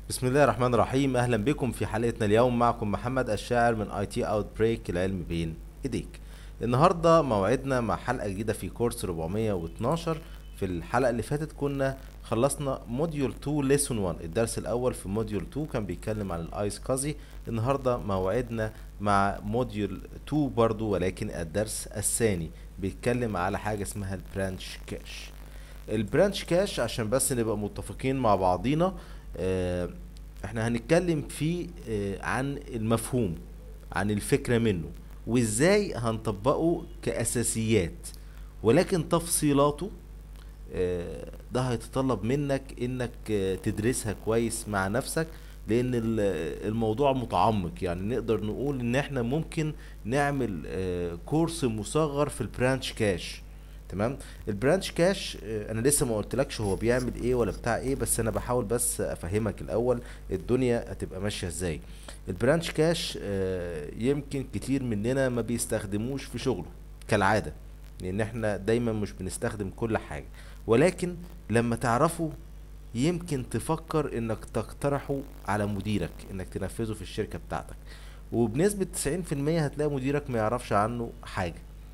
بسم الله الرحمن الرحيم اهلا بكم في حلقتنا اليوم معكم محمد الشاعر من اي تي اوت بريك العلم بين ايديك النهارده موعدنا مع حلقه جديده في كورس 412 في الحلقه اللي فاتت كنا خلصنا موديول 2 ليسون 1 الدرس الاول في موديول 2 كان بيتكلم عن الايس كازي النهارده موعدنا مع موديول 2 برضو ولكن الدرس الثاني بيتكلم على حاجه اسمها البرانش كاش البرانش كاش عشان بس نبقى متفقين مع بعضينا آه، احنا هنتكلم فيه آه، عن المفهوم عن الفكرة منه وازاي هنطبقه كأساسيات ولكن تفصيلاته آه، ده هيتطلب منك انك آه، تدرسها كويس مع نفسك لان ال- الموضوع متعمق يعني نقدر نقول ان احنا ممكن نعمل آه، كورس مصغر في البرانش كاش تمام البرانش كاش آه، انا لسه ما قلتلكش هو بيعمل ايه ولا بتاع ايه بس انا بحاول بس افهمك الاول الدنيا هتبقى ماشيه ازاي البرانش كاش آه، يمكن كتير مننا ما بيستخدموش في شغله كالعاده لان احنا دايما مش بنستخدم كل حاجه ولكن لما تعرفه يمكن تفكر انك تقترحه على مديرك انك تنفذه في الشركه بتاعتك وبنسبه 90% هتلاقي مديرك ما يعرفش عنه حاجه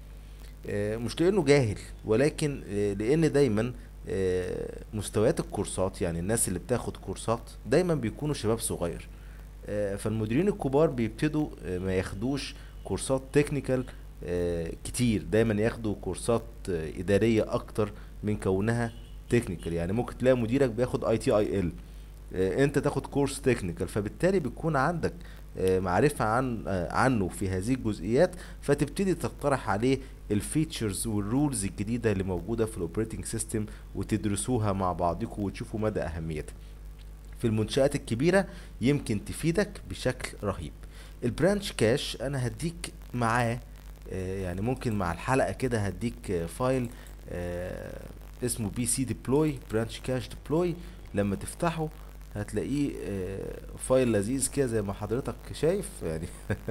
آه، مش لانه جاهل ولكن آه، لان دايما آه، مستويات الكورسات يعني الناس اللي بتاخد كورسات دايما بيكونوا شباب صغير آه، فالمديرين الكبار بيبتدوا آه، ما ياخدوش كورسات تكنيكال كتير دايما ياخدوا كورسات آه، اداريه اكتر من كونها تكنيكال يعني ممكن تلاقي مديرك بياخد اي تي اي ال انت تاخد كورس تكنيكال فبالتالي بيكون عندك آه، معرفة عن آه، عنه في هذه الجزئيات فتبتدي تقترح عليه الفيتشرز والرولز الجديدة اللي موجودة في الاوبريتنج سيستم وتدرسوها مع بعضكم وتشوفوا مدى اهميتها في المنشآت الكبيرة يمكن تفيدك بشكل رهيب البرانش كاش انا هديك معاه آه، يعني ممكن مع الحلقة كده هديك آه، فايل آه، اسمه بي سي ديبلوي برانش كاش ديبلوي لما تفتحه هتلاقيه آه، فايل لذيذ كده زي ما حضرتك شايف يعني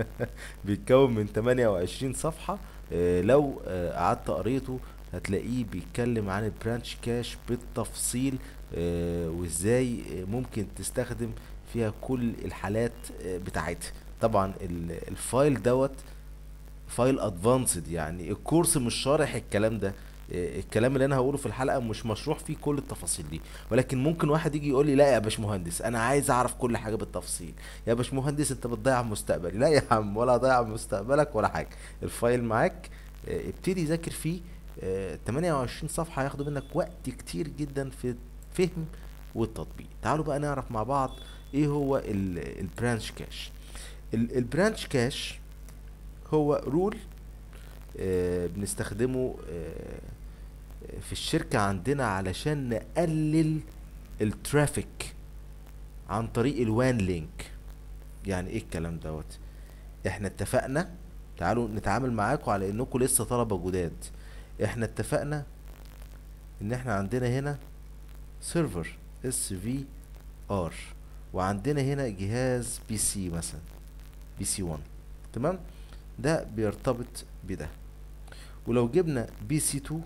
بيتكون من 28 صفحة آه، لو آه، قعدت قريته هتلاقيه بيتكلم عن البرانش كاش بالتفصيل آه، وازاي آه، ممكن تستخدم فيها كل الحالات آه، بتاعتها طبعا ال- الفايل دوت فايل ادفانسد يعني الكورس مش شارح الكلام ده إيه، الكلام اللي انا هقوله في الحلقه مش مشروح فيه كل التفاصيل دي ولكن ممكن واحد يجي يقول لي لا يا باشمهندس انا عايز اعرف كل حاجه بالتفصيل يا باشمهندس انت بتضيع مستقبلي لا يا عم ولا ضيع مستقبلك ولا حاجه الفايل معاك إيه، ابتدي ذاكر فيه إيه، 28 صفحه هياخدوا منك وقت كتير جدا في الفهم والتطبيق تعالوا بقى نعرف مع بعض ايه هو البرانش كاش البرانش كاش هو رول آه، بنستخدمه آه، في الشركة عندنا علشان نقلل الترافيك عن طريق الوان لينك يعني ايه الكلام دوت احنا اتفقنا تعالوا نتعامل معاكم على انكم لسه طلبة جداد احنا اتفقنا ان احنا عندنا هنا سيرفر اس في ار وعندنا هنا جهاز بي سي مثلا بي سي 1 تمام ده بيرتبط بده ولو جبنا بي سي 2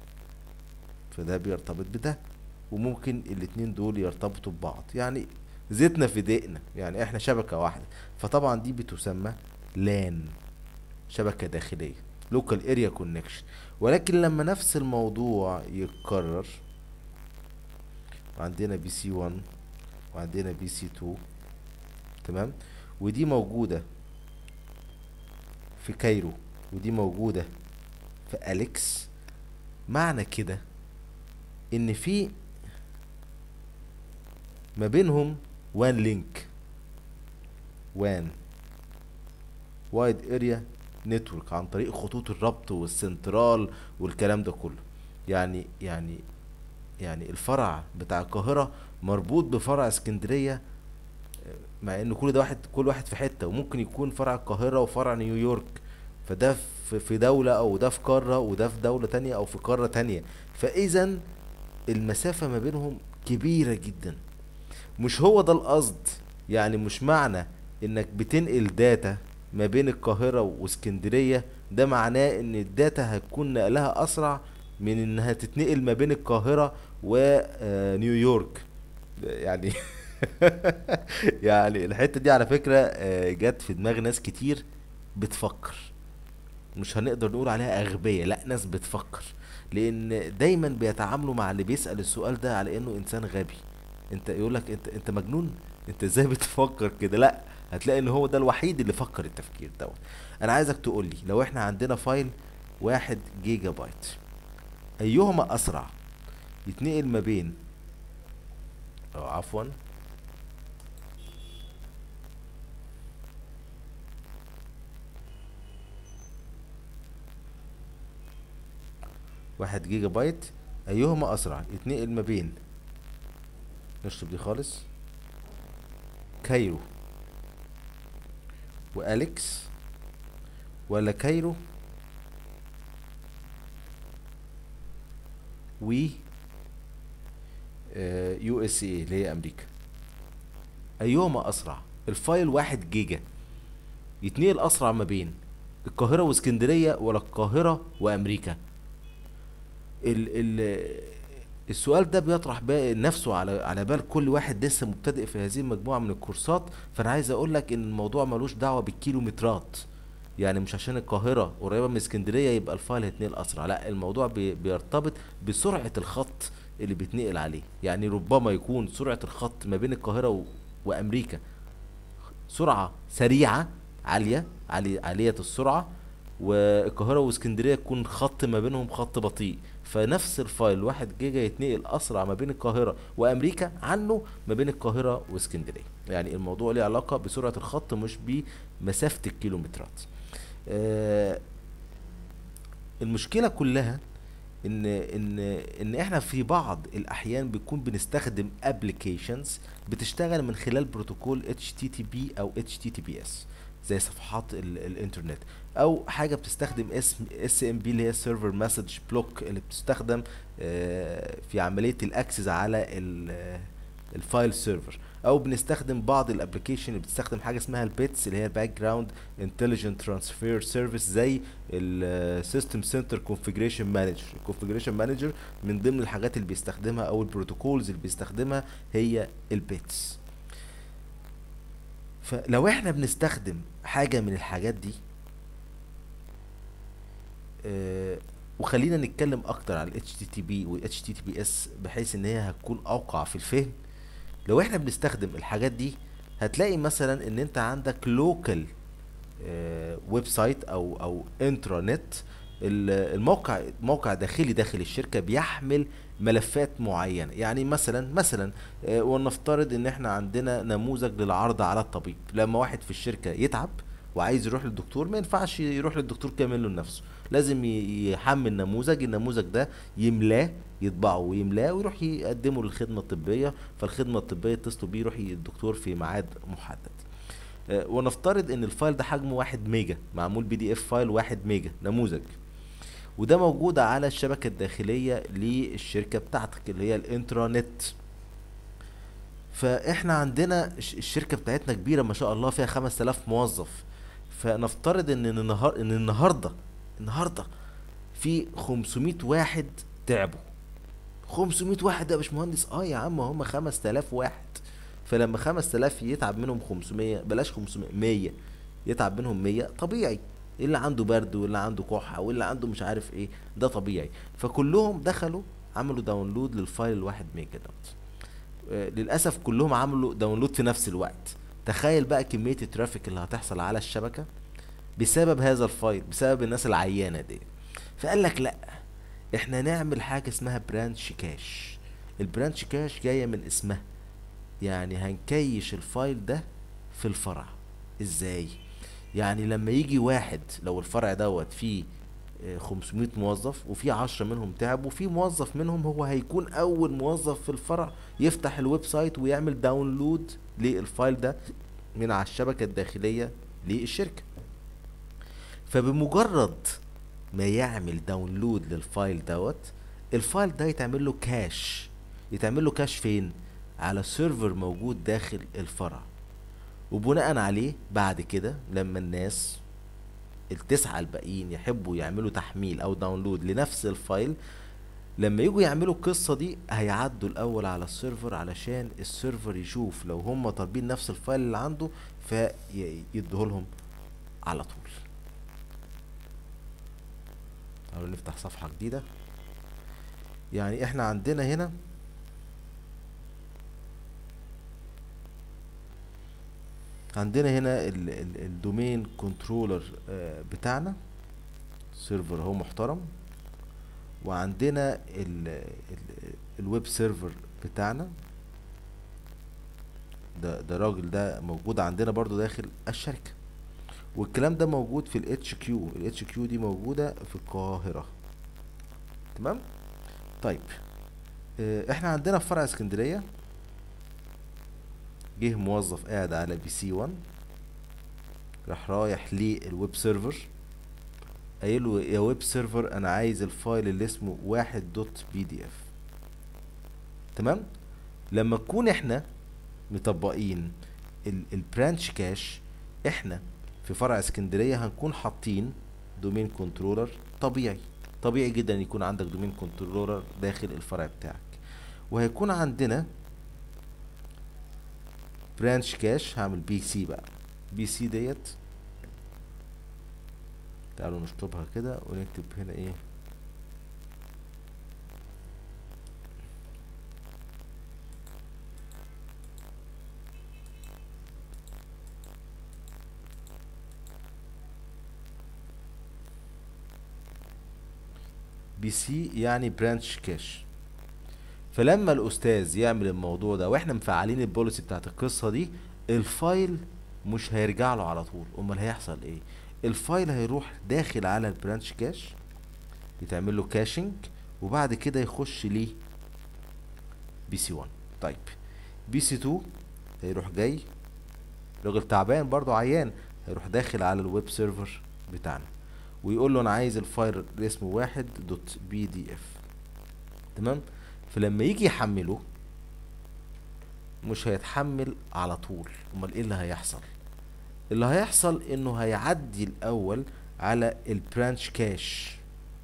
فده بيرتبط بده وممكن الاتنين دول يرتبطوا ببعض يعني زيتنا في دقنا يعني احنا شبكة واحدة فطبعا دي بتسمى لان شبكة داخلية لوكال اريا كونكشن ولكن لما نفس الموضوع يتكرر وعندنا بي سي 1 وعندنا بي سي 2 تمام ودي موجودة في كايرو ودي موجودة في أليكس معنى كده إن في ما بينهم وان لينك وان وايد اريا نتورك عن طريق خطوط الربط والسنترال والكلام ده كله يعني يعني يعني الفرع بتاع القاهرة مربوط بفرع اسكندرية مع ان كل ده واحد كل واحد في حتة وممكن يكون فرع القاهرة وفرع نيويورك فده في في دولة او ده في قارة وده في دولة تانية او في قارة تانية فاذا المسافة ما بينهم كبيرة جدا مش هو ده القصد يعني مش معنى انك بتنقل داتا ما بين القاهرة واسكندرية ده معناه ان الداتا هتكون نقلها اسرع من انها تتنقل ما بين القاهرة ونيويورك يعني يعني الحتة دي على فكرة آه، جت في دماغ ناس كتير بتفكر مش هنقدر نقول عليها أغبياء لا ناس بتفكر لأن دايما بيتعاملوا مع اللي بيسأل السؤال ده على إنه إنسان غبي انت يقولك انت انت مجنون انت ازاي بتفكر كده لا هتلاقي ان هو ده الوحيد اللي فكر التفكير دوت انا عايزك تقول لي لو احنا عندنا فايل واحد جيجا بايت ايهما اسرع يتنقل ما بين أو عفوا واحد جيجا بايت ايهما اسرع يتنقل ما بين نشطب دي خالص كايرو واليكس ولا كايرو و يو اس اي اللي هي امريكا ايهما اسرع الفايل واحد جيجا يتنقل اسرع ما بين القاهرة واسكندرية ولا القاهرة وامريكا ال ال السؤال ده بيطرح بقى نفسه على على بال كل واحد لسه مبتدئ في هذه المجموعة من الكورسات فانا عايز اقول لك ان الموضوع ملوش دعوة بالكيلومترات يعني مش عشان القاهرة قريبة من اسكندرية يبقى الفايل هيتنقل اسرع لا الموضوع بي بيرتبط بسرعة الخط اللي بيتنقل عليه يعني ربما يكون سرعة الخط ما بين القاهرة و... وامريكا سرعة سريعة عالية عالية عالية السرعة والقاهرة واسكندرية يكون خط ما بينهم خط بطيء فنفس الفايل واحد جيجا يتنقل أسرع ما بين القاهرة وأمريكا عنه ما بين القاهرة واسكندرية يعني الموضوع ليه علاقة بسرعة الخط مش بمسافة الكيلومترات آه المشكلة كلها ان ان ان احنا في بعض الاحيان بنكون بنستخدم ابلكيشنز بتشتغل من خلال بروتوكول HTTP او HTTPS زي صفحات ال الانترنت او حاجه بتستخدم اسم اس ام بي اللي هي سيرفر مسج بلوك اللي بتستخدم آه، في عمليه الاكسس على ال- الفايل سيرفر او بنستخدم بعض الابلكيشن اللي بتستخدم حاجه اسمها البيتس اللي هي الباك جراوند انتليجنت ترانسفير سيرفيس زي السيستم سنتر كونفيجريشن مانجر الكونفيجريشن مانجر من ضمن الحاجات اللي بيستخدمها او البروتوكولز اللي بيستخدمها هي البيتس فلو احنا بنستخدم حاجه من الحاجات دي آه، وخلينا نتكلم اكتر على ال HTTP وال HTTPS بحيث ان هي هتكون اوقع في الفهم لو احنا بنستخدم الحاجات دي هتلاقي مثلا ان انت عندك لوكال ويب سايت او او انترانت ال- الموقع موقع داخلي داخل الشركه بيحمل ملفات معينه يعني مثلا مثلا آه، ولنفترض ان احنا عندنا نموذج للعرض على الطبيب لما واحد في الشركه يتعب وعايز يروح للدكتور ما ينفعش يروح للدكتور كامل له لنفسه لازم ي- يحمل نموذج النموذج ده يملاه يطبعه ويملاه ويروح يقدمه للخدمه الطبيه فالخدمه الطبيه يتصلوا بيه يروح الدكتور في ميعاد محدد آه، ونفترض ان الفايل ده حجمه واحد ميجا معمول بي دي اف فايل واحد ميجا نموذج وده موجود على الشبكة الداخلية للشركة بتاعتك اللي هي الانترانت فاحنا عندنا الش- الشركة بتاعتنا كبيرة ما شاء الله فيها 5000 موظف فنفترض ان النهار ان النهارده النهارده في 500 واحد تعبوا 500 واحد يا باشمهندس اه يا عم هم 5000 واحد فلما 5000 يتعب منهم 500 بلاش 500 100 يتعب منهم 100 طبيعي اللي عنده برد واللي عنده كحة واللي عنده مش عارف ايه ده طبيعي فكلهم دخلوا عملوا داونلود للفايل الواحد ميجا دوت آه، للاسف كلهم عملوا داونلود في نفس الوقت تخيل بقى كمية الترافيك اللي هتحصل على الشبكة بسبب هذا الفايل بسبب الناس العيانة دي فقال لك لا احنا نعمل حاجة اسمها برانش كاش البرانش كاش جاية من اسمها يعني هنكيش الفايل ده في الفرع ازاي يعني لما يجي واحد لو الفرع دوت فيه آه، 500 موظف وفي 10 منهم تعب وفي موظف منهم هو هيكون اول موظف في الفرع يفتح الويب سايت ويعمل داونلود للفايل ده من على الشبكة الداخلية للشركة فبمجرد ما يعمل داونلود للفايل دوت الفايل ده يتعمل له كاش يتعمل له كاش فين على سيرفر موجود داخل الفرع وبناء عليه بعد كده لما الناس التسعة الباقيين يحبوا يعملوا تحميل او داونلود لنفس الفايل لما يجوا يعملوا القصة دي هيعدوا الأول على السيرفر علشان السيرفر يشوف لو هم طالبين نفس الفايل اللي عنده فيديهولهم على طول تعالوا نفتح صفحة جديدة يعني احنا عندنا هنا عندنا هنا ال- ال- الدومين كنترولر آه، بتاعنا سيرفر اهو محترم وعندنا ال ال الويب سيرفر بتاعنا ده ده الراجل ده موجود عندنا برضو داخل الشركة والكلام ده موجود في ال HQ ال HQ دي موجودة في القاهرة تمام طيب آه، احنا عندنا في فرع اسكندرية جه موظف قاعد على بي سي 1 راح رايح للويب سيرفر قايل له يا ويب سيرفر انا عايز الفايل اللي اسمه واحد دوت بي دي اف تمام لما نكون احنا مطبقين البرانش كاش احنا في فرع اسكندريه هنكون حاطين دومين كنترولر طبيعي طبيعي جدا يكون عندك دومين كنترولر داخل الفرع بتاعك وهيكون عندنا برانش كاش هعمل بي سي بقى بي سي ديت تعالوا نشطبها كده ونكتب هنا ايه بي سي يعني برانش كاش فلما الاستاذ يعمل الموضوع ده واحنا مفعلين البوليسي بتاعت القصه دي الفايل مش هيرجع له على طول امال هيحصل ايه الفايل هيروح داخل على البرانش كاش يتعمل له كاشنج وبعد كده يخش ليه بي سي 1 طيب بي سي 2 هيروح جاي راجل تعبان برضه عيان هيروح داخل على الويب سيرفر بتاعنا ويقول له انا عايز الفايل اللي اسمه واحد دوت بي دي اف تمام فلما يجي يحمله مش هيتحمل على طول امال ايه اللي هيحصل اللي هيحصل انه هيعدي الاول على البرانش كاش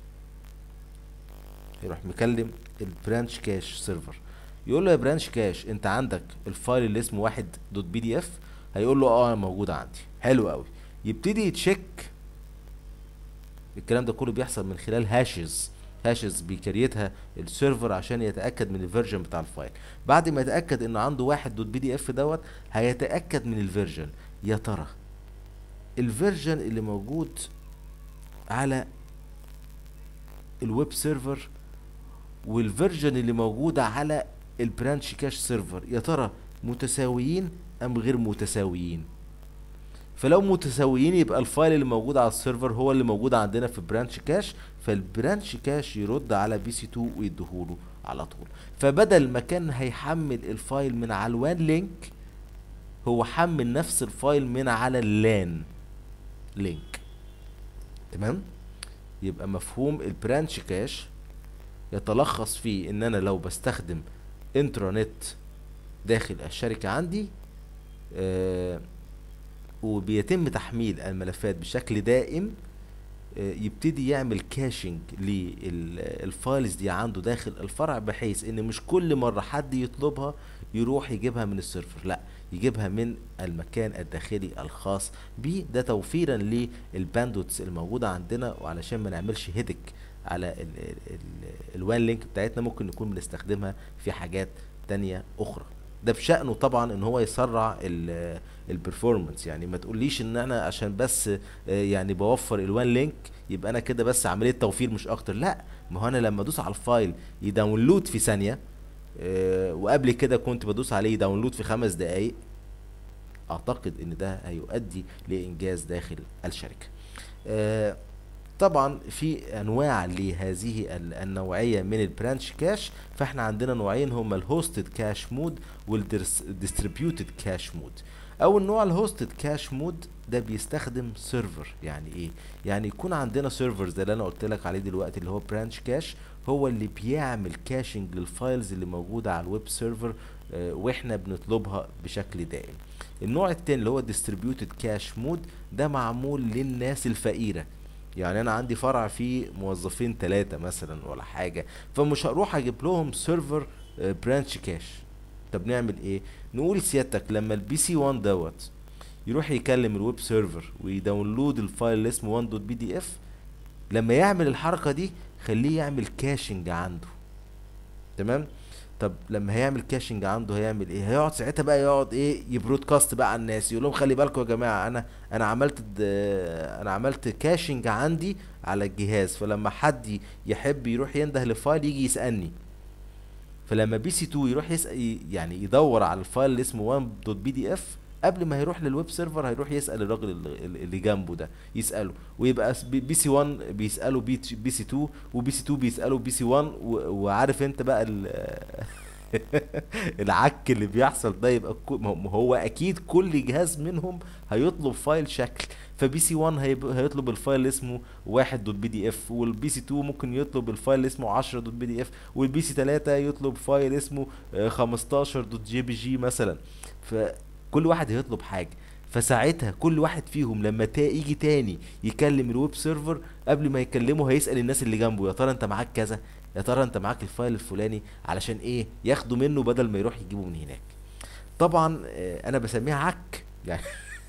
يروح مكلم البرانش كاش سيرفر يقول له يا برانش كاش انت عندك الفايل اللي اسمه واحد دوت بي دي اف هيقول له اه موجود عندي حلو قوي يبتدي يتشيك الكلام ده كله بيحصل من خلال هاشز هاشز بيكريتها السيرفر عشان يتاكد من الفيرجن بتاع الفايل بعد ما يتاكد انه عنده واحد دوت بي دي اف دوت هيتاكد من الفيرجن يا ترى الفيرجن اللي موجود على الويب سيرفر والفيرجن اللي موجودة على البرانش كاش سيرفر يا ترى متساويين ام غير متساويين فلو متساويين يبقى الفايل اللي موجود على السيرفر هو اللي موجود عندنا في برانش كاش فالبرانش كاش يرد على بي سي 2 ويديهوله على طول فبدل ما كان هيحمل الفايل من على الوان لينك هو حمل نفس الفايل من على اللان لينك تمام يبقى مفهوم البرانش كاش يتلخص في ان انا لو بستخدم انترانت داخل الشركة عندي آه وبيتم تحميل الملفات بشكل دائم آه يبتدي يعمل كاشنج للفايلز دي عنده داخل الفرع بحيث ان مش كل مرة حد يطلبها يروح يجيبها من السيرفر لا يجيبها من المكان الداخلي الخاص بيه ده توفيرا للباندوتس الموجودة عندنا وعلشان ما نعملش هيدك على الوان لينك بتاعتنا ممكن نكون بنستخدمها في حاجات تانية اخرى ده بشأنه طبعا ان هو يسرع البرفورمانس يعني ما تقوليش ان انا عشان بس يعني بوفر الوان لينك يبقى انا كده بس عمليه توفير مش اكتر لا ما هو انا لما ادوس على الفايل يداونلود في ثانيه وقبل كده كنت بدوس عليه داونلود في خمس دقايق اعتقد ان ده هيؤدي لانجاز داخل الشركه طبعا في انواع لهذه النوعيه من البرانش كاش فاحنا عندنا نوعين هما الهوستد كاش مود والديستريبيوتد كاش مود اول نوع الهوستد كاش مود ده بيستخدم سيرفر يعني ايه يعني يكون عندنا سيرفر زي اللي انا قلت لك عليه دلوقتي اللي هو برانش كاش هو اللي بيعمل كاشنج للفايلز اللي موجوده على الويب سيرفر اه واحنا بنطلبها بشكل دائم النوع التاني اللي هو ديستريبيوتد كاش مود ده معمول للناس الفقيره يعني انا عندي فرع فيه موظفين ثلاثة مثلا ولا حاجة فمش هروح اجيب لهم سيرفر برانش كاش طب نعمل ايه نقول سيادتك لما البي سي 1 دوت يروح يكلم الويب سيرفر ويداونلود الفايل اللي اسمه 1 دوت بي دي اف لما يعمل الحركة دي خليه يعمل كاشنج عنده تمام طب لما هيعمل كاشنج عنده هيعمل ايه هيقعد ساعتها بقى يقعد ايه يبرودكاست بقى على الناس يقول لهم خلي بالكم يا جماعه انا انا عملت د- انا عملت كاشنج عندي على الجهاز فلما حد يحب يروح ينده لفايل يجي يسالني فلما بي سي 2 يروح يسأل يعني يدور على الفايل اللي اسمه 1 دوت بي دي اف قبل ما هيروح للويب سيرفر هيروح يسال الراجل اللي اللي جنبه ده يساله ويبقى س- بي بي سي 1 بيساله بي ت- بي سي 2 وبي سي 2 بيساله بي سي 1 و- وعارف انت بقى ال- العك اللي بيحصل ده يبقى كو- ما هو- ما هو اكيد كل جهاز منهم هيطلب فايل شكل فبي سي 1 هيب- هيطلب الفايل اللي اسمه 1 دوت بي دي اف والبي سي 2 ممكن يطلب الفايل اللي اسمه 10 دوت بي دي اف والبي سي 3 يطلب فايل اسمه آه، 15 دوت جي بي جي مثلا فكل واحد هيطلب حاجه فساعتها كل واحد فيهم لما تا يجي تاني يكلم الويب سيرفر قبل ما يكلمه هيسأل الناس اللي جنبه يا ترى انت معاك كذا يا ترى انت معاك الفايل الفلاني علشان ايه ياخدوا منه بدل ما يروح يجيبه من هناك طبعا آه، انا بسميها عك يعني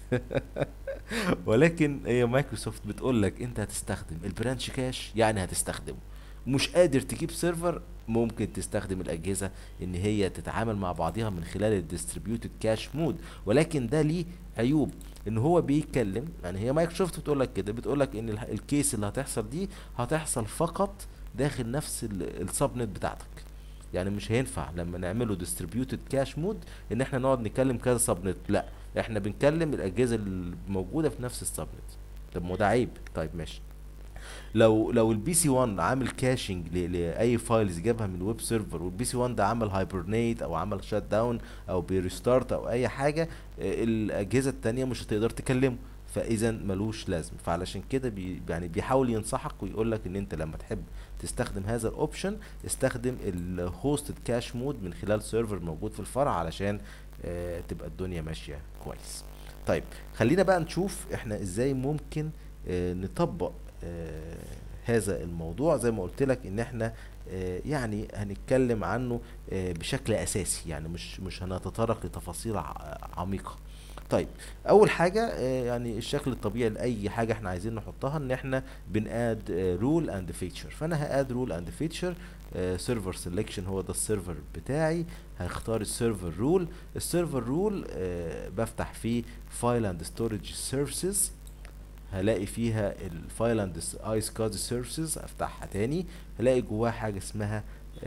ولكن هي مايكروسوفت بتقول لك انت هتستخدم البرانش كاش يعني هتستخدمه مش قادر تجيب سيرفر ممكن تستخدم الاجهزه ان هي تتعامل مع بعضها من خلال الديستريبيوتد كاش مود ولكن ده ليه عيوب ان هو بيتكلم يعني هي مايكروسوفت بتقول لك كده بتقول لك ان الح- الكيس اللي هتحصل دي هتحصل فقط داخل نفس السبنت بتاعتك يعني مش هينفع لما نعمله ديستريبيوتد كاش مود ان احنا نقعد نكلم كذا سبنت لا احنا بنكلم الاجهزه الموجوده في نفس السبنت طب ما هو ده عيب طيب ماشي لو لو البي سي 1 عامل كاشنج لاي فايلز جابها من الويب سيرفر والبي سي 1 ده عمل هايبرنيت او عمل شات داون او بيريستارت او اي حاجه آه، الاجهزه التانية مش هتقدر تكلمه فاذا ملوش لازم فعلشان كده بي يعني بيحاول ينصحك ويقول لك ان انت لما تحب تستخدم هذا الاوبشن استخدم الهوستد كاش مود من خلال سيرفر موجود في الفرع علشان آه تبقى الدنيا ماشيه كويس طيب خلينا بقى نشوف احنا ازاي ممكن آه نطبق آه هذا الموضوع زي ما قلت لك ان احنا آه يعني هنتكلم عنه آه بشكل اساسي يعني مش مش هنتطرق لتفاصيل ع- عميقه طيب اول حاجه آه، يعني الشكل الطبيعي لاي حاجه احنا عايزين نحطها ان احنا بناد رول اند فيتشر فانا هاد رول اند فيتشر سيرفر سيلكشن هو ده السيرفر بتاعي هختار السيرفر رول السيرفر رول بفتح فيه فايل اند ستورج سيرفيسز هلاقي فيها الفايل اند ايس كاد سيرفيسز افتحها تاني هلاقي جواها حاجه اسمها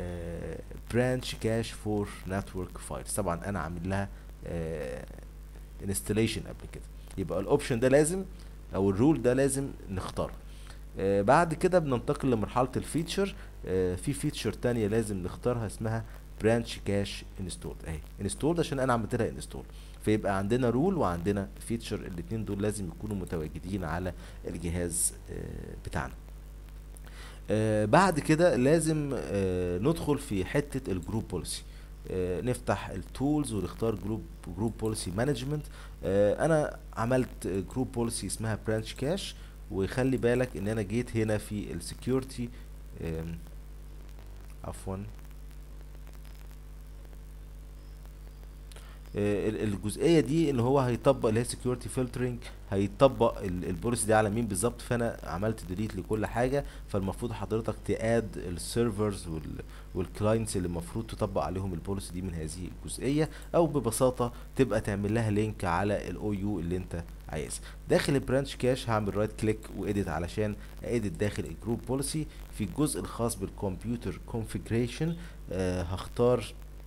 برانش كاش فور نتورك فايلز طبعا انا عامل لها انستليشن قبل كده يبقى الاوبشن ده لازم او الرول ده لازم نختاره آه بعد كده بننتقل لمرحله الفيتشر آه في فيتشر تانية لازم نختارها اسمها برانش كاش انستول اهي انستول عشان انا عملت لها انستول فيبقى عندنا رول وعندنا فيتشر الاثنين دول لازم يكونوا متواجدين على الجهاز آه بتاعنا آه بعد كده لازم آه ندخل في حته الجروب بوليسي آه نفتح التولز ونختار جروب جروب بوليسي مانجمنت انا عملت جروب بوليسي اسمها برانش كاش وخلي بالك ان انا جيت هنا في السكيورتي عفوا آه، ال- الجزئيه دي ان هو هيطبق اللي هي سكيورتي فلترنج هيطبق ال- البوليسي دي على مين بالظبط فانا عملت ديليت لكل حاجه فالمفروض حضرتك تاد السيرفرز والكلاينتس اللي المفروض تطبق عليهم البوليسي دي من هذه الجزئيه او ببساطه تبقى تعمل لها لينك على الاو يو اللي انت عايزها داخل البرانش كاش هعمل رايت كليك واديت علشان اديت داخل الجروب بوليسي في الجزء الخاص بالكمبيوتر كونفيجريشن هختار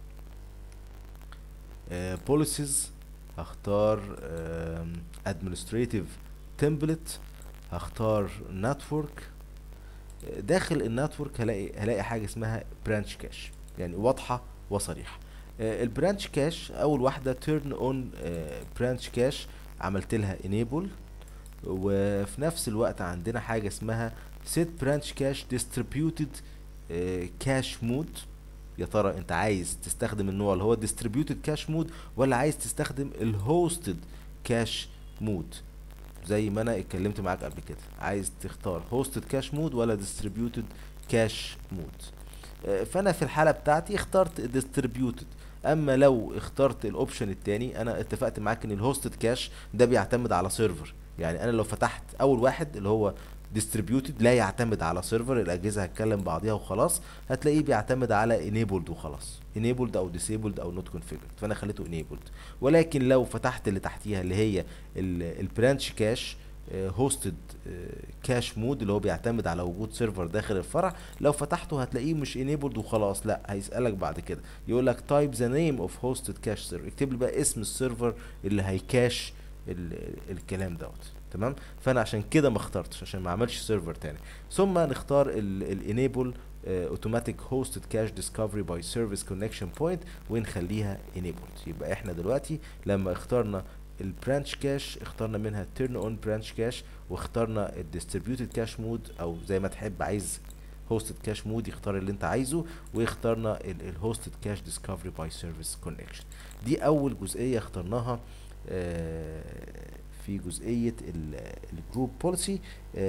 بوليسيز هختار ادمنستريتيف تمبلت هختار نتورك داخل النتورك هلاقي هلاقي حاجه اسمها برانش كاش يعني واضحه وصريحه البرانش كاش اول واحده تيرن اون برانش كاش عملت لها انيبل وفي نفس الوقت عندنا حاجه اسمها set branch cache distributed كاش مود يا ترى انت عايز تستخدم النوع اللي هو distributed cache mode ولا عايز تستخدم الهوستد كاش مود زي ما انا اتكلمت معاك قبل كده عايز تختار هوستد كاش مود ولا ديستريبيوتد كاش مود فانا في الحاله بتاعتي اخترت ديستريبيوتد اما لو اخترت الاوبشن التاني انا اتفقت معاك ان الهوستد كاش ده بيعتمد على سيرفر يعني انا لو فتحت اول واحد اللي هو ديستريبيوتد لا يعتمد على سيرفر الاجهزه هتكلم بعضيها وخلاص هتلاقيه بيعتمد على enabled وخلاص enabled او disabled او not configured فانا خليته enabled ولكن لو فتحت اللي تحتيها اللي هي البرانش كاش هوستد كاش مود اللي هو بيعتمد على وجود سيرفر داخل الفرع لو فتحته هتلاقيه مش enabled وخلاص لا هيسالك بعد كده يقول لك type the name of hosted cache server اكتب لي بقى اسم السيرفر اللي هيكاش الكلام دوت تمام فانا عشان كده ما اخترتش عشان ما اعملش سيرفر تاني ثم نختار الانيبل اوتوماتيك هوستد كاش ديسكفري باي سيرفيس كونكشن بوينت ونخليها enabled يبقى احنا دلوقتي لما اخترنا البرانش كاش اخترنا منها تيرن اون برانش كاش واخترنا الديستريبيوتد كاش مود او زي ما تحب عايز هوستد كاش مود يختار اللي انت عايزه واخترنا الهوستد كاش ديسكفري باي سيرفيس كونكشن دي اول جزئيه اخترناها آه في جزئيه الجروب بوليسي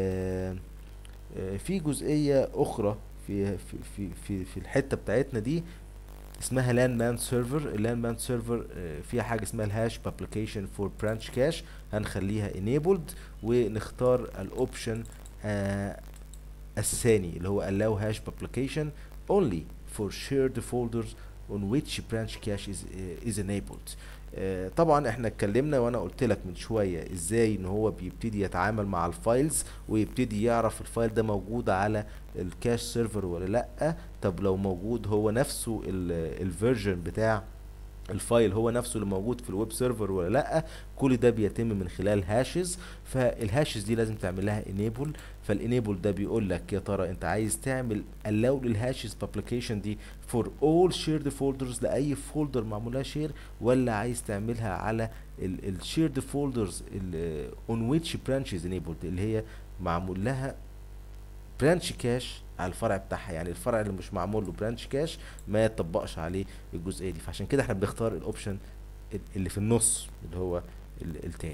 في جزئيه اخرى في في في في, في الحته بتاعتنا دي اسمها لان مان سيرفر اللان مان سيرفر فيها حاجه اسمها الهاش بابليكيشن فور برانش كاش هنخليها enabled ونختار الاوبشن آه الثاني اللي هو allow hash publication only for shared folders on which branch cache is, uh, is enabled آه طبعا احنا اتكلمنا وانا قلت لك من شويه ازاي ان هو بيبتدي يتعامل مع الفايلز ويبتدي يعرف الفايل ده موجود على الكاش سيرفر ولا لا طب لو موجود هو نفسه الفيرجن بتاع الفايل هو نفسه اللي موجود في الويب سيرفر ولا لا كل ده بيتم من خلال هاشز فالهاشز دي لازم تعمل لها انيبل فالانيبل ده بيقول لك يا ترى انت عايز تعمل allow للهاشز بابليكيشن دي فور اول شيرد فولدرز لاي فولدر معمول لها شير ولا عايز تعملها على الشيرد فولدرز اون ويتش برانشز انيبلد اللي هي معمول لها برانش كاش على الفرع بتاعها يعني الفرع اللي مش معمول له برانش كاش ما يطبقش عليه الجزئيه دي فعشان كده احنا بنختار الاوبشن اللي في النص اللي هو التاني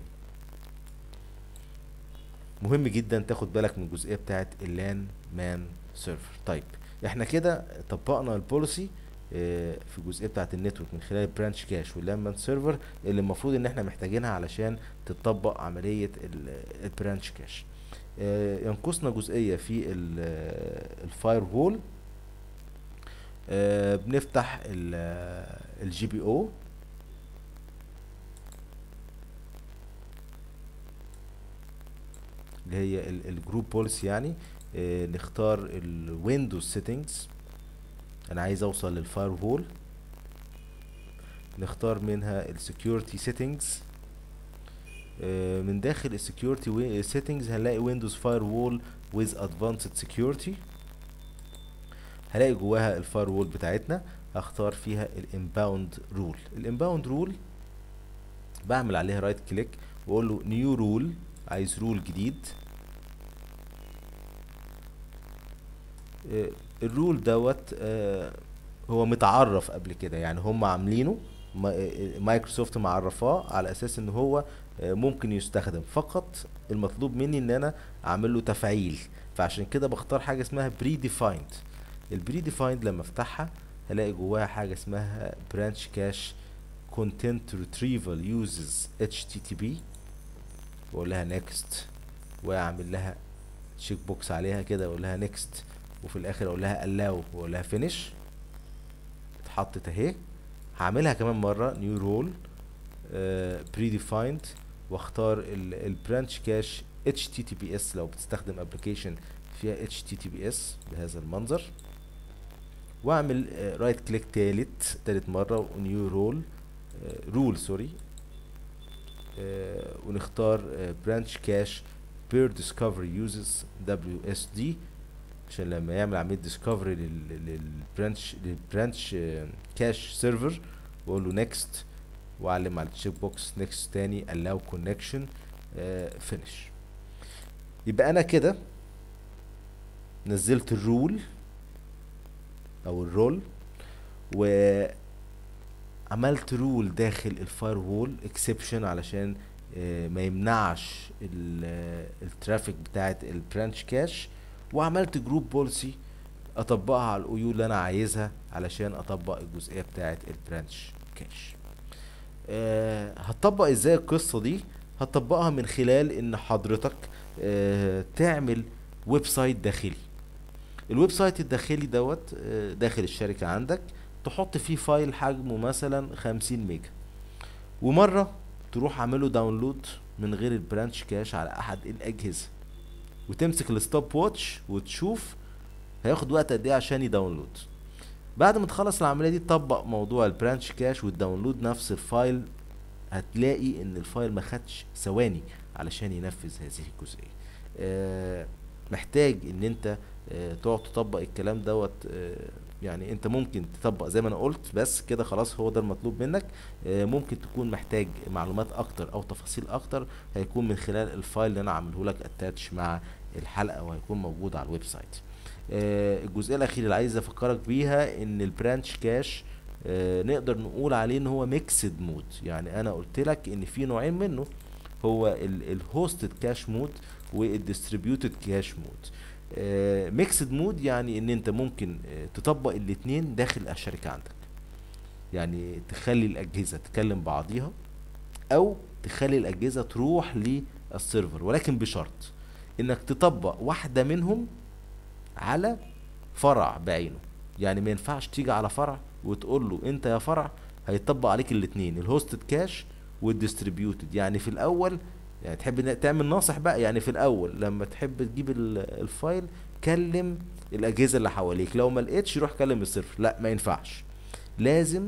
مهم جدا تاخد بالك من الجزئيه بتاعت اللان مان سيرفر طيب احنا كده طبقنا البوليسي في الجزئيه بتاعت النتورك من خلال البرانش كاش واللان مان سيرفر اللي المفروض ان احنا محتاجينها علشان تطبق عمليه البرانش كاش ينقصنا جزئية في الفاير وول بنفتح الجي بي او اللي هي الجروب بوليسي يعني نختار الويندوز سيتنجز انا عايز اوصل للفاير وول نختار منها السكيورتي سيتنجز من داخل السكيورتي سيتنجز هنلاقي ويندوز فاير وول ويز ادفانسد سكيورتي هلاقي جواها الفاير وول بتاعتنا هختار فيها الانباوند رول الانباوند رول بعمل عليها رايت كليك واقول له نيو رول عايز رول جديد الرول دوت هو متعرف قبل كده يعني هم عاملينه مايكروسوفت معرفاه على اساس ان هو ممكن يستخدم فقط المطلوب مني ان انا اعمل له تفعيل فعشان كده بختار حاجه اسمها بري ديفايند البري ديفايند لما افتحها هلاقي جواها حاجه اسمها برانش كاش كونتنت ريتريفال يوزز اتش تي تي بي واقول لها نيكست واعمل لها تشيك بوكس عليها كده اقول لها نيكست وفي الاخر اقول لها allow واقول لها فينيش اتحطت اهي هعملها كمان مره نيو رول بري ديفايند واختار البرانش كاش اتش تي تي بي اس لو بتستخدم ابلكيشن فيها اتش تي تي بي اس بهذا المنظر واعمل رايت كليك تالت تالت مره ونيو رول رول سوري ونختار برانش كاش بير ديسكفري يوزز دبليو اس دي عشان لما يعمل عمليه ديسكفري للبرانش للبرانش كاش سيرفر واقول له نيكست واعلم على التشيك بوكس نيكست تاني allow connection فينيش يبقى انا كده نزلت الرول او الرول وعملت رول داخل الفاير وول اكسبشن علشان آه، ما يمنعش ال- الترافيك بتاعت البرانش كاش وعملت جروب بوليسي اطبقها على الايو اللي انا عايزها علشان اطبق الجزئيه بتاعت البرانش كاش آه، هتطبق ازاي القصه دي هتطبقها من خلال ان حضرتك آه، تعمل ويب سايت داخلي الويب سايت الداخلي دوت آه، داخل الشركه عندك تحط فيه فايل حجمه مثلا 50 ميجا ومره تروح عامله داونلود من غير البرانش كاش على احد الاجهزه وتمسك الستوب واتش وتشوف هياخد وقت قد ايه عشان يداونلود بعد ما تخلص العمليه دي تطبق موضوع البرانش كاش والداونلود نفس الفايل هتلاقي ان الفايل ما خدش ثواني علشان ينفذ هذه الجزئيه آه، محتاج ان انت آه، تقعد تطبق الكلام دوت آه، يعني انت ممكن تطبق زي ما انا قلت بس كده خلاص هو ده المطلوب منك آه، ممكن تكون محتاج معلومات اكتر او تفاصيل اكتر هيكون من خلال الفايل اللي انا عامله لك اتاتش مع الحلقه وهيكون موجود على الويب سايت آه، الجزئيه الاخيره اللي عايز افكرك بيها ان البرانش كاش آه، نقدر نقول عليه ان هو ميكسد مود يعني انا قلت لك ان في نوعين منه هو الهوستد كاش مود والديستريبيوتد كاش مود ميكسد مود يعني ان انت ممكن آه، تطبق الاتنين داخل الشركه عندك يعني تخلي الاجهزه تكلم بعضيها او تخلي الاجهزه تروح للسيرفر ولكن بشرط انك تطبق واحده منهم على فرع بعينه يعني ما ينفعش تيجي على فرع وتقول له انت يا فرع هيطبق عليك الاثنين الهوستد كاش والديستريبيوتد يعني في الاول يعني تحب إنك تعمل ناصح بقى يعني في الاول لما تحب تجيب ال- الفايل كلم الاجهزه اللي حواليك لو ما لقيتش روح كلم السيرفر لا ما ينفعش لازم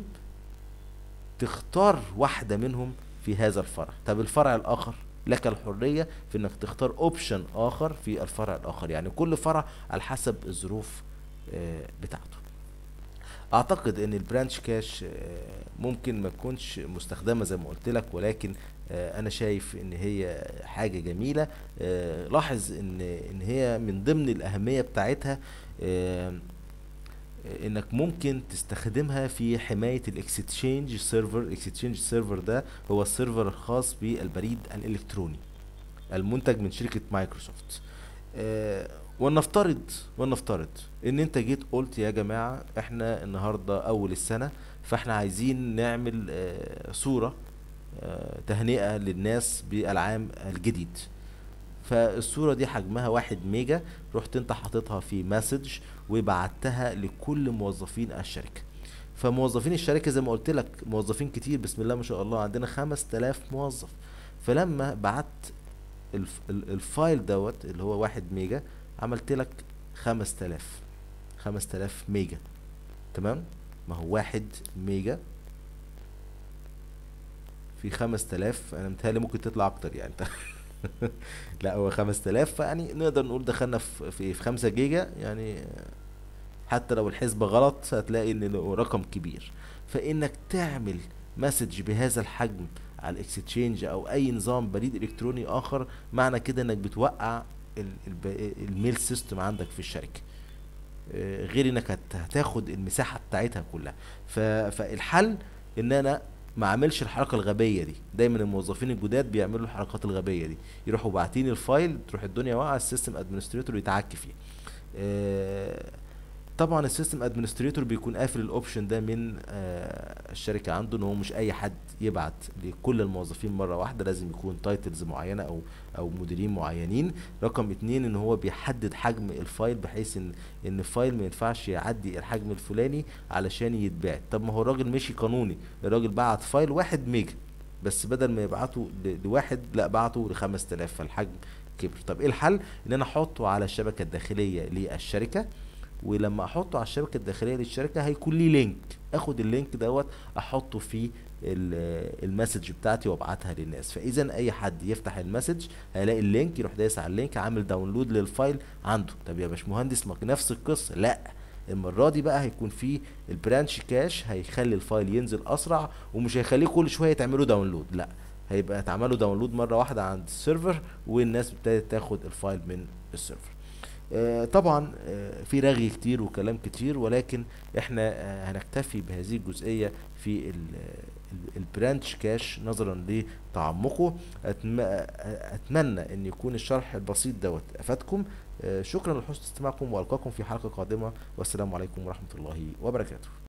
تختار واحده منهم في هذا الفرع طب الفرع الاخر لك الحريه في انك تختار اوبشن اخر في الفرع الاخر يعني كل فرع على حسب الظروف آه، بتاعته اعتقد ان البرانش كاش آه، ممكن ما تكونش مستخدمه زي ما قلت لك ولكن آه، انا شايف ان هي حاجه جميله آه، لاحظ ان ان هي من ضمن الاهميه بتاعتها آه، انك ممكن تستخدمها في حمايه الاكستشينج سيرفر الاكستشينج سيرفر ده هو السيرفر الخاص بالبريد الالكتروني المنتج من شركه مايكروسوفت آه، ولنفترض ولنفترض ان انت جيت قلت يا جماعه احنا النهارده اول السنه فاحنا عايزين نعمل آه، صوره آه، تهنئه للناس بالعام الجديد فالصورة دي حجمها واحد ميجا رحت انت حاططها في مسج وبعتها لكل موظفين الشركة فموظفين الشركة زي ما قلت لك موظفين كتير بسم الله ما شاء الله عندنا خمس تلاف موظف فلما بعت الف ال- الفايل دوت اللي هو واحد ميجا عملت لك خمس تلاف خمس تلاف ميجا تمام ما هو واحد ميجا في خمس تلاف انا متهيألي ممكن تطلع اكتر يعني لا هو 5000 فيعني نقدر نقول دخلنا في في في 5 جيجا يعني حتى لو الحسبة غلط هتلاقي ان له رقم كبير فانك تعمل مسج بهذا الحجم على الاكستشينج او اي نظام بريد الكتروني اخر معنى كده انك بتوقع ال- الب- الميل سيستم عندك في الشركة آه، غير انك هت- هتاخد المساحة بتاعتها كلها ف- فالحل ان انا ما اعملش الحركه الغبيه دي دايما الموظفين الجداد بيعملوا الحركات الغبيه دي يروحوا باعتين الفايل تروح الدنيا واقعه السيستم ادمنستريتور يتعك فيه آه، طبعا السيستم ادمنستريتور بيكون قافل الاوبشن ده من آه، الشركه عنده ان هو مش اي حد يبعت لكل الموظفين مره واحده لازم يكون تايتلز معينه او او مديرين معينين رقم اتنين ان هو بيحدد حجم الفايل بحيث ان ان الفايل ما ينفعش يعدي الحجم الفلاني علشان يتباع طب ما هو الراجل مشي قانوني الراجل بعت فايل واحد ميجا بس بدل ما يبعته ل- لواحد لا بعته ل 5000 فالحجم كبر طب ايه الحل ان انا احطه على الشبكه الداخليه للشركه ولما احطه على الشبكه الداخليه للشركه هيكون لي لينك اخد اللينك دوت احطه في ال- المسج بتاعتي وابعتها للناس فاذا اي حد يفتح المسج هيلاقي اللينك يروح دايس على اللينك عامل داونلود للفايل عنده طب يا باشمهندس ما نفس القصه لا المره دي بقى هيكون في البرانش كاش هيخلي الفايل ينزل اسرع ومش هيخليه كل شويه تعملوا داونلود لا هيبقى اتعملوا داونلود مره واحده عند السيرفر والناس ابتدت تاخد الفايل من السيرفر آه، طبعا آه، في رغي كتير وكلام كتير ولكن احنا آه، هنكتفي بهذه الجزئية في ال- ال- البرانش كاش نظرا لتعمقه أتم... اتمنى ان يكون الشرح البسيط دوت افادكم آه، شكرا لحسن استماعكم والقاكم في حلقة قادمة والسلام عليكم ورحمة الله وبركاته